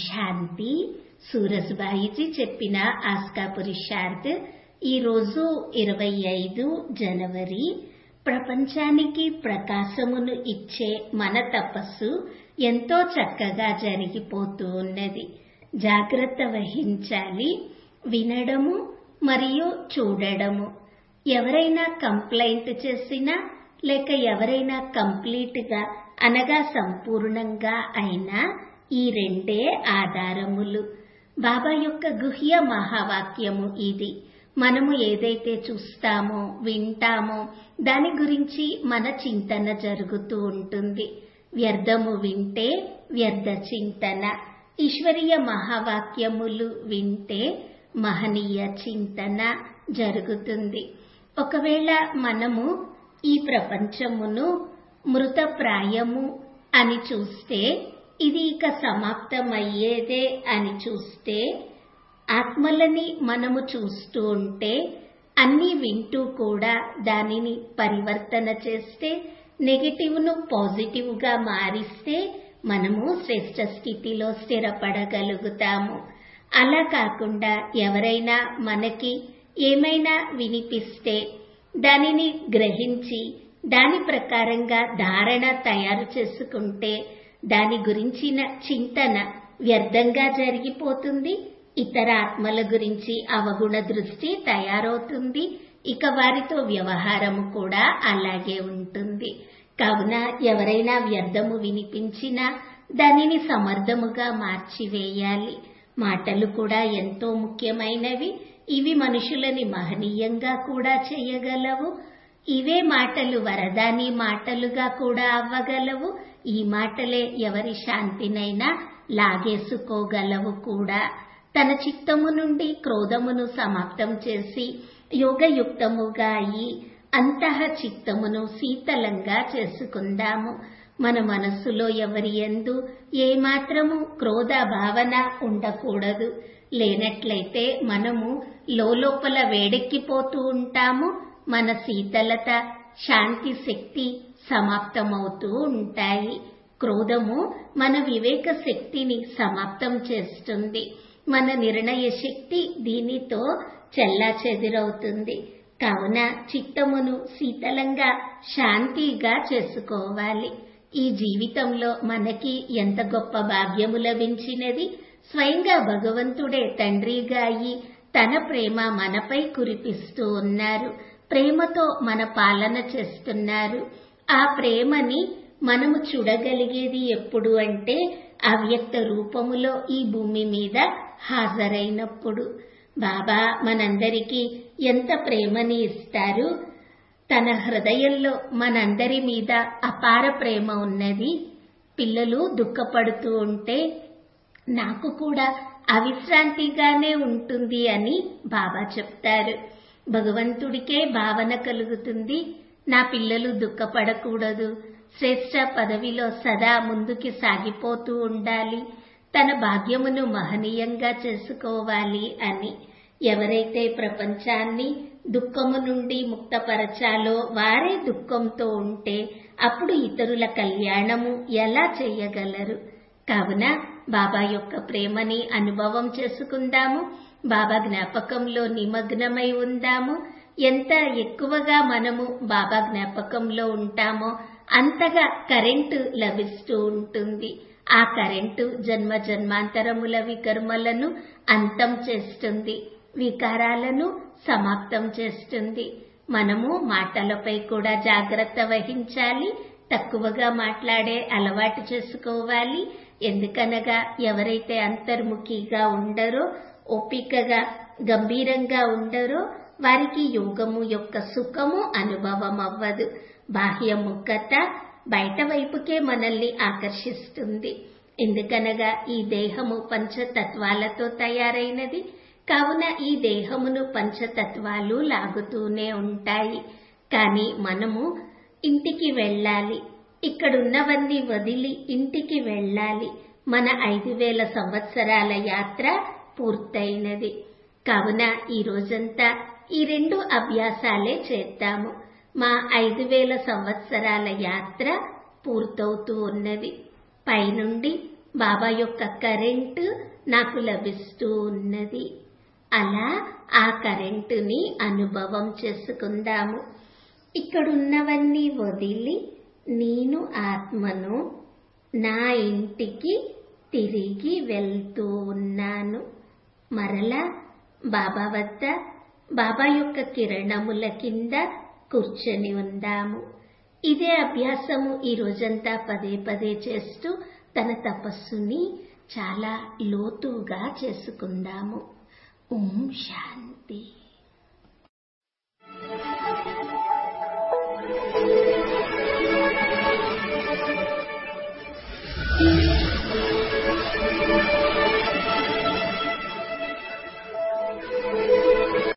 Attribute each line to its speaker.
Speaker 1: శాంతి సూరజ్బాయిజీ చెప్పిన ఆస్కా పురుషార్థ్ ఈరోజు ఇరవై ఐదు జనవరి ప్రపంచానికి ప్రకాశమును ఇచ్చే మన తపస్సు ఎంతో చక్కగా జరిగిపోతూ ఉన్నది జాగ్రత్త వహించాలి వినడము మరియు చూడడము ఎవరైనా కంప్లైంట్ చేసినా లేక ఎవరైనా కంప్లీట్ గా అనగా సంపూర్ణంగా అయినా ఈ రెండే ఆధారములు బాబా యొక్క గుహ్య మహావాక్యము ఇది మనము ఏదైతే చూస్తామో వింటామో దాని గురించి మన చింతన జరుగుతూ ఉంటుంది వ్యర్థము వింటే వ్యర్థ చింతన ఈశ్వరీయ మహావాక్యములు వింటే మహనీయ చింతన జరుగుతుంది ఒకవేళ మనము ఈ ప్రపంచమును మృతప్రాయము అని చూస్తే ఇది ఇక సమాప్తమయ్యేదే అని చూస్తే ఆత్మలని మనము చూస్తూ ఉంటే అన్ని వింటూ కూడా దానిని పరివర్తన చేస్తే నెగటివ్ ను పాజిటివ్ గా మారిస్తే మనము శ్రేష్ట స్థితిలో స్థిరపడగలుగుతాము అలా కాకుండా ఎవరైనా మనకి ఏమైనా వినిపిస్తే దానిని గ్రహించి దాని ప్రకారంగా ధారణ తయారు చేసుకుంటే దాని గురించిన చింతన వ్యర్థంగా జరిగిపోతుంది ఇతర ఆత్మల గురించి అవగుణ దృష్టి తయారవుతుంది ఇక వారితో వ్యవహారము కూడా అలాగే ఉంటుంది కావున ఎవరైనా వ్యర్థము వినిపించినా దానిని సమర్థముగా మార్చివేయాలి మాటలు కూడా ఎంతో ముఖ్యమైనవి ఇవి మనుషులని మహనీయంగా కూడా చేయగలవు ఇవే మాటలు వరదాని మాటలుగా కూడా అవ్వగలవు ఈ మాటలే ఎవరి శాంతినైనా లాగేసుకోగలవు కూడా తన చిత్తము నుండి క్రోధమును సమాప్తం చేసి యోగయుక్తముగా అయి అంతః చిత్తమును శీతలంగా చేసుకుందాము మన మనస్సులో ఎవరి ఎందు ఏమాత్రము క్రోధ భావన ఉండకూడదు లేనట్లయితే మనము లోపల వేడెక్కిపోతూ ఉంటాము మన శీతలత శాంతి శక్తి సమాప్తమవుతూ ఉంటాయి క్రోధము మన వివేక శక్తిని సమాప్తం చేస్తుంది మన నిర్ణయ శక్తి దీనితో చెల్లా చెదిరవుతుంది కావున చిత్తమును శీతలంగా శాంతిగా చేసుకోవాలి ఈ జీవితంలో మనకి ఎంత గొప్ప భాగ్యము లభించినది స్వయంగా భగవంతుడే తండ్రిగా అయి తన ప్రేమ మనపై కురిపిస్తూ ఉన్నారు ప్రేమతో మన పాలన చేస్తున్నారు ఆ ప్రేమని మనము చూడగలిగేది ఎప్పుడు అంటే అవ్యక్త రూపములో ఈ భూమి మీద హాజరైనప్పుడు బాబా మనందరికీ ఎంత ప్రేమని ఇస్తారు తన హృదయంలో మనందరి మీద అపార ప్రేమ ఉన్నది పిల్లలు దుఃఖపడుతూ ఉంటే నాకు కూడా అవిశ్రాంతిగానే ఉంటుంది అని బాబా చెప్తారు భగవంతుడికే భావన కలుగుతుంది నా పిల్లలు దుఃఖపడకూడదు శ్రేష్ట పదవిలో సదా ముందుకి సాగిపోతూ ఉండాలి తన భాగ్యమును మహనీయంగా చేసుకోవాలి అని ఎవరైతే ప్రపంచాన్ని దుఃఖము నుండి ముక్తపరచాలో వారే దుఃఖంతో ఉంటే అప్పుడు ఇతరుల కళ్యాణము ఎలా చేయగలరు కావున బాబా యొక్క ప్రేమని అనుభవం చేసుకుందాము బాబా జ్ఞాపకంలో నిమగ్నమై ఉందాము ఎంత ఎక్కువగా మనము బాబా జ్ఞాపకంలో ఉంటామో అంతగా కరెంటు లభిస్తూ ఉంటుంది ఆ కరెంటు జన్మ జన్మాంతరముల వికర్మలను అంతం చేస్తుంది వికారాలను సమాప్తం చేస్తుంది మనము మాటలపై కూడా జాగ్రత్త వహించాలి తక్కువగా మాట్లాడే అలవాటు చేసుకోవాలి ఎందుకనగా ఎవరైతే అంతర్ముఖిగా ఉండరో ఓపికగా గంభీరంగా ఉండరో వారికి యోగము యొక్క సుఖము అనుభవం అవ్వదు బాహ్య ముఖత బయట వైపుకే మనల్ని ఆకర్షిస్తుంది ఎందుకనగా ఈ దేహము పంచతత్వాలతో తయారైనది కావున ఈ దేహమును పంచతత్వాలు లాగుతూనే ఉంటాయి కానీ మనము ఇంటికి వెళ్ళాలి ఇక్కడున్నవన్నీ వదిలి ఇంటికి వెళ్ళాలి మన ఐదు వేల సంవత్సరాల యాత్ర పూర్తయినది కావున ఈ రోజంతా ఈ రెండు అభ్యాసాలే చేద్దాము మా ఐదు వేల సంవత్సరాల యాత్ర పూర్తవుతూ ఉన్నది పైనుండి బాబా యొక్క కరెంటు నాకు లభిస్తూ ఉన్నది అలా ఆ కరెంటుని అనుభవం చేసుకుందాము ఇక్కడున్నవన్నీ వదిలి నేను ఆత్మను నా ఇంటికి తిరిగి వెళ్తూ ఉన్నాను మరలా బాబా వద్ద బాబా యొక్క కిరణముల కింద కూర్చొని ఉందాము ఇదే అభ్యాసము ఈ రోజంతా పదే పదే చేస్తూ తన తపస్సుని చాలా లోతుగా చేసుకుందాము ఓం శాంతి